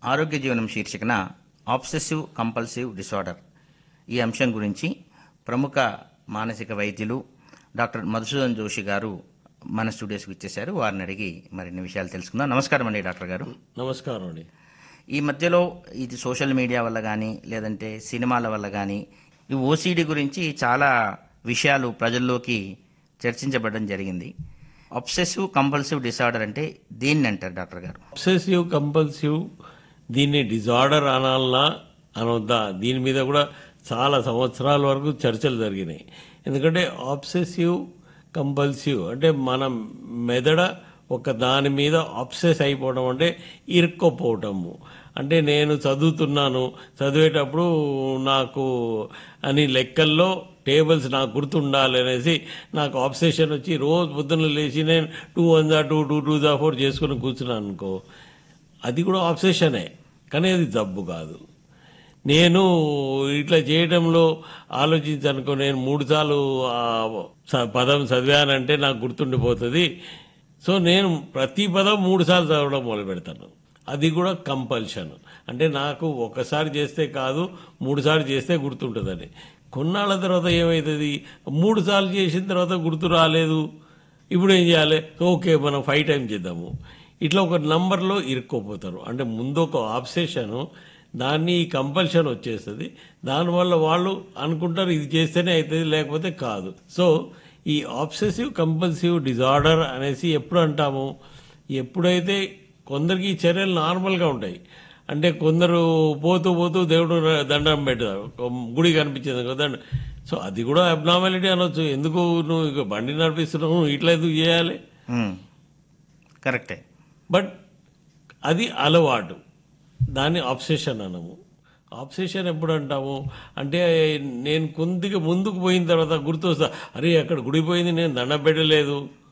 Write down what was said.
ఆరోగ్య జీవనం శీర్షికన ఆబ్సెసివ్ కంపల్సివ్ డిసార్డర్ ఈ అంశం గురించి ప్రముఖ మానసిక వైద్యులు డాక్టర్ మధుసూదన్ జోషి గారు మన స్టూడియోస్కి ఇచ్చేశారు వారిని అడిగి మరిన్ని విషయాలు తెలుసుకుందాం నమస్కారం అండి డాక్టర్ గారు నమస్కారం అండి ఈ మధ్యలో ఇది సోషల్ మీడియా వల్ల కానీ లేదంటే సినిమాల వల్ల కానీ ఈ ఓసీడీ గురించి చాలా విషయాలు ప్రజల్లోకి చర్చించబడడం జరిగింది అబ్సెసివ్ కంపల్సివ్ డిసార్డర్ అంటే దేన్ని అంటారు డాక్టర్ గారు అబ్సెసివ్ కంపల్సివ్ దీన్ని డిజార్డర్ అనాలనా అనొద్దా దీని మీద కూడా చాలా సంవత్సరాల వరకు చర్చలు జరిగినాయి ఎందుకంటే ఆబ్సెసివ్ కంపల్సివ్ అంటే మన మెదడ ఒక దాని మీద ఆబ్సెస్ అయిపోవడం అంటే ఇరుక్కోపోవటము అంటే నేను చదువుతున్నాను చదివేటప్పుడు నాకు అని లెక్కల్లో టేబుల్స్ నాకు గుర్తుండాలి అనేసి నాకు ఆబ్సెషన్ వచ్చి రోజు పొద్దున్న లేచి నేను టూ వన్ జా టూ టూ టూ జా ఫోర్ చేసుకుని కూర్చున్నాను అనుకో అది కూడా ఆబ్సెషనే కానీ అది జబ్బు కాదు నేను ఇట్లా చేయడంలో ఆలోచించనుకో నేను మూడు సార్లు ఆ స- పదం చదివానంటే నాకు గుర్తుండిపోతుంది సో నేను ప్రతి పదం మూడు సార్లు చదవడం మొదలు పెడతాను అది కూడా కంపల్షన్ అంటే నాకు ఒకసారి చేస్తే కాదు మూడు సార్లు చేస్తే గుర్తుంటుందని కొన్నాళ్ళ తర్వాత ఏమవుతుంది మూడు సార్లు చేసిన తర్వాత గుర్తు రాలేదు ఇప్పుడు ఏం చేయాలి ఓకే మనం ఫైవ్ టైం చేద్దాము ఇట్లా ఒక నంబర్లో ఇరుక్కోపోతారు అంటే ముందు ఒక ఆబ్సెషన్ దాన్ని కంపల్షన్ వచ్చేస్తుంది దానివల్ల వాళ్ళు అనుకుంటారు ఇది చేస్తేనే అవుతుంది లేకపోతే కాదు సో ఈ ఆబ్సెసివ్ కంపల్సివ్ డిజార్డర్ అనేసి ఎప్పుడు అంటాము ఎప్పుడైతే కొందరికి ఈ చర్యలు నార్మల్గా ఉంటాయి అంటే కొందరు పోతూ పోతూ దేవుడు దండం పెడతారు ఒక గుడి కనిపించింది కదా దండం సో అది కూడా అబ్నార్మాలిటీ అనొచ్చు ఎందుకు నువ్వు ఇక బండి నడిపిస్తున్నావు ఇట్లా ఎందుకు చేయాలి మ్మ్. కరెక్టే బట్ అది అలవాటు దాన్ని ఆబ్సెషన్ అనము ఆబ్సెషన్ ఎప్పుడు అంటాము అంటే నేను కొద్దిగా ముందుకు పోయిన తర్వాత గుర్తొస్తా అరే అక్కడ గుడి పోయింది నేను దండం పెట్టలేదు